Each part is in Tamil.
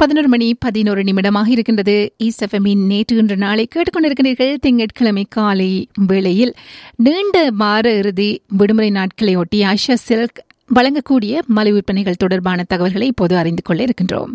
பதினோரு மணி பதினோரு நிமிடமாக இருக்கின்றது ஈசஃபமின் நேற்று இன்று நாளை கேட்டுக்கொண்டிருக்கிறீர்கள் திங்கட்கிழமை காலை வேளையில் நீண்ட வார இறுதி விடுமுறை நாட்களை ஒட்டி ஆஷா சில்க் வழங்கக்கூடிய மலை விற்பனைகள் தொடர்பான தகவல்களை இப்போது அறிந்து கொள்ள இருக்கின்றோம்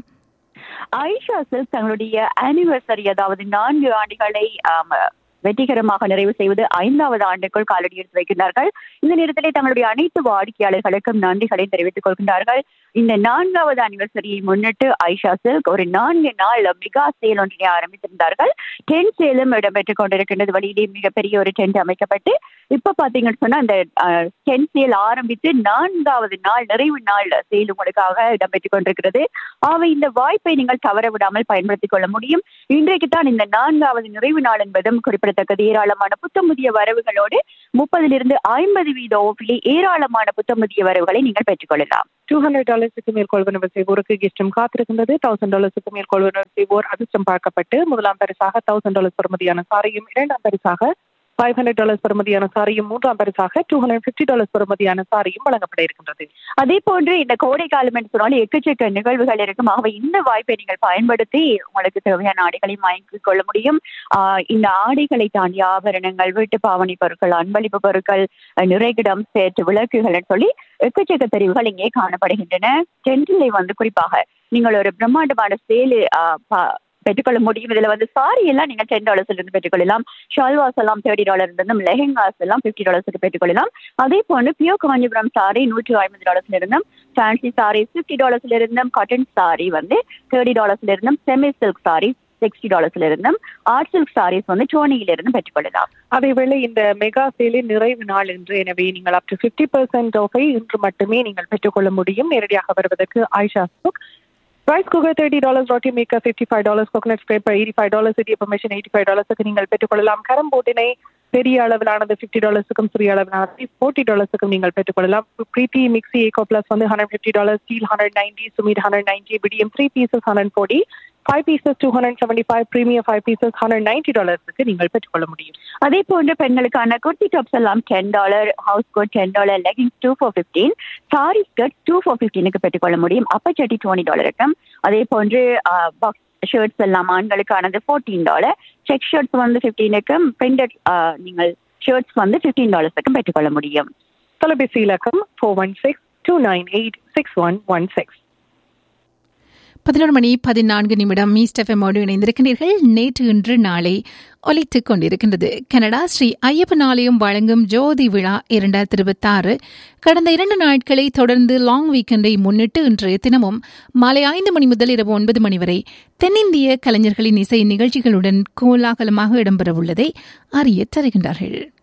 ஐஷா சில்க் தங்களுடைய ஆனிவர்சரி அதாவது நான்கு ஆண்டுகளை ஆம், வெற்றிகரமாக நிறைவு செய்வது ஐந்தாவது ஆண்டுக்குள் காலடி எடுத்து வைக்கின்றார்கள் இந்த நேரத்திலே தங்களுடைய அனைத்து வாடிக்கையாளர்களுக்கும் நன்றிகளை தெரிவித்துக் கொள்கின்றார்கள் இந்த நான்காவது அனிவர்சரியை முன்னிட்டு ஐஷா சில்க் ஒரு நான்கு நாள் மெகா சேல் ஒன்றினை ஆரம்பித்திருந்தார்கள் டென்ட் சேலும் இடம்பெற்றுக் கொண்டிருக்கின்றது வழியிலே மிகப்பெரிய ஒரு டென்ட் அமைக்கப்பட்டு இப்ப பாத்தீங்கன்னு சொன்னா அந்த டென்ட் சேல் ஆரம்பித்து நான்காவது நாள் நிறைவு நாள் சேல் உங்களுக்காக இடம்பெற்றுக் கொண்டிருக்கிறது ஆக இந்த வாய்ப்பை நீங்கள் தவற விடாமல் பயன்படுத்திக் கொள்ள முடியும் இன்றைக்கு தான் இந்த நான்காவது நிறைவு நாள் என்பதும் குறிப்பிடத்தக்கது ஏராளமான புத்தம் புதிய வரவுகளோடு முப்பதிலிருந்து ஐம்பது வீத ஓப்பிலே ஏராளமான புத்தம் புதிய வரவுகளை நீங்கள் பெற்றுக்கொள்ளலாம் டூ ஹண்ட்ரட் டாலர்ஸுக்கு மேல் கொள்வனவு செய்வோருக்கு கிஃப்டும் காத்திருக்கின்றது தௌசண்ட் டாலர்ஸுக்கு மேல் கொள்வனவு செய்வோர் அதிர்ஷ்டம் பார்க்கப்பட்டு முதலாம் பரிசாக தௌசண்ட் டாலர்ஸ் பெறுமதியான சாரியும் இரண்டாம் பரிசாக ஃபைவ் ஹண்ட்ரட் டாலர்ஸ் பெறுமதியான சாரியும் மூன்றாம் பரிசாக டூ ஹண்ட்ரட் பிப்டி டாலர்ஸ் பெறுமதியான சாரியும் வழங்கப்பட இருக்கின்றது அதே போன்று இந்த கோடை காலம் என்று சொன்னால் எக்கச்சக்க நிகழ்வுகள் இருக்கும் ஆகவே இந்த வாய்ப்பை நீங்கள் பயன்படுத்தி உங்களுக்கு தேவையான ஆடைகளை வாங்கிக் கொள்ள முடியும் ஆஹ் இந்த ஆடைகளை தாண்டி ஆபரணங்கள் வீட்டு பாவனை பொருட்கள் அன்பளிப்பு பொருட்கள் அஹ் நிறைகிடம் சேற்று விளக்குகள் சொல்லி எக்கச்சக்க தெரிவுகள் இங்கே காணப்படுகின்றன டென்டிலே வந்து குறிப்பாக நீங்கள் ஒரு பிரம்மாண்டமான சேலு ஆஹ் ப- பெற்றுக்கொள்ள முடியும் இதுல வந்து சாரி எல்லாம் நீங்க டென் டாலர்ஸ்ல இருந்து பெற்றுக்கொள்ளலாம் ஷால்வாஸ் எல்லாம் தேர்ட்டி டாலர் இருந்தும் லெஹெங்காஸ் எல்லாம் பிப்டி டாலர்ஸ்க்கு பெற்றுக்கொள்ளலாம் அதே போன்று பியோ காஞ்சிபுரம் சாரி நூற்றி ஐம்பது டாலர்ஸ்ல இருந்தும் ஃபேன்சி சாரி ஃபிஃப்டி டாலர்ஸ்ல இருந்தும் காட்டன் சாரி வந்து தேர்ட்டி டாலர்ஸ்ல இருந்தும் செமி சில்க் சாரி சிக்ஸ்டி டாலர்ஸ்ல இருந்தும் ஆர்ட் சில்க் சாரீஸ் வந்து டோனியில இருந்து பெற்றுக்கொள்ளலாம் அதேவேளை இந்த மெகா சேலின் நிறைவு நாள் என்று எனவே நீங்கள் அப் டு பிப்டி பெர்சென்ட் ஆஃபை இன்று மட்டுமே நீங்கள் பெற்றுக்கொள்ள முடியும் நேரடியாக வருவதற்கு ஆயிஷா சுக் rice cooker thirty dollars roti maker fifty five dollars coconut scraper eighty five dollars இடியப்ப மிஷின் எயிட்டி ஃபைவ் டாலர்ஸுக்கு நீங்கள் பெற்றுக்கொள்ளலாம் கரம் போட்டினை பெரிய அளவிலானது ஃபிஃப்டி டாலர்ஸுக்கும் சிறிய அளவிலானது ஃபோர்ட்டி டாலர்ஸுக்கும் நீங்கள் பெற்றுக்கொள்ளலாம் பிரீத்தி மிக்ஸி ஏகோ பிளஸ் வந்து hundred fifty dollars steel hundred ninety Sumeet hundred ninety PTM three pieces hundred forty five pieces two hundred seventy five premium five pieces hundred ninety டாலர்ஸுக்கு நீங்கள் பெற்றுக்கொள்ள முடியும் அதே போன்று பெண்களுக்கான குர்த்தி டாப்ஸ் எல்லாம் ten dollar house coat ten dollar leggings two for fifteen sari skirt two for ஃபிஃப்டீனுக்கு பெற்றுக்கொள்ள முடியும் அப்பச்சட்டி டுவெண்ட்டி டாலர் இருக்கும் அதே போன்று பாக்ஸ் ஷர்ட்ஸ் எல்லாம் ஆண்களுக்கானது ஃபோர்டீன் டாலர் செக் ஷர்ட்ஸ் வந்து ஃபிஃப்டீனுக்கும் பிரிண்டட் நீங்கள் ஷர்ட்ஸ் வந்து ஃபிஃப்டீன் டாலர்ஸுக்கும் பெற்றுக்கொள்ள முடியும் தொலைபேசி இலக்கம் four one six two nine eight six one one six பதினோரு மணி பதினான்கு நிமிடம் மீஸ்டெஃபமோடு இணைந்திருக்கிறீர்கள் நேற்று இன்று நாளை ஒலித்துக் கொண்டிருக்கின்றது கனடா ஸ்ரீ ஐயப்பன் ஆலயம் வழங்கும் ஜோதி விழா இரண்டாயிரத்தி இருபத்தாறு கடந்த இரண்டு நாட்களை தொடர்ந்து லாங் வீக்கெண்டை முன்னிட்டு இன்று தினமும் மாலை ஐந்து மணி முதல் இரவு ஒன்பது மணி வரை தென்னிந்திய கலைஞர்களின் இசை நிகழ்ச்சிகளுடன் கோலாகலமாக இடம்பெறவுள்ளதை அறிய தருகின்றார்கள்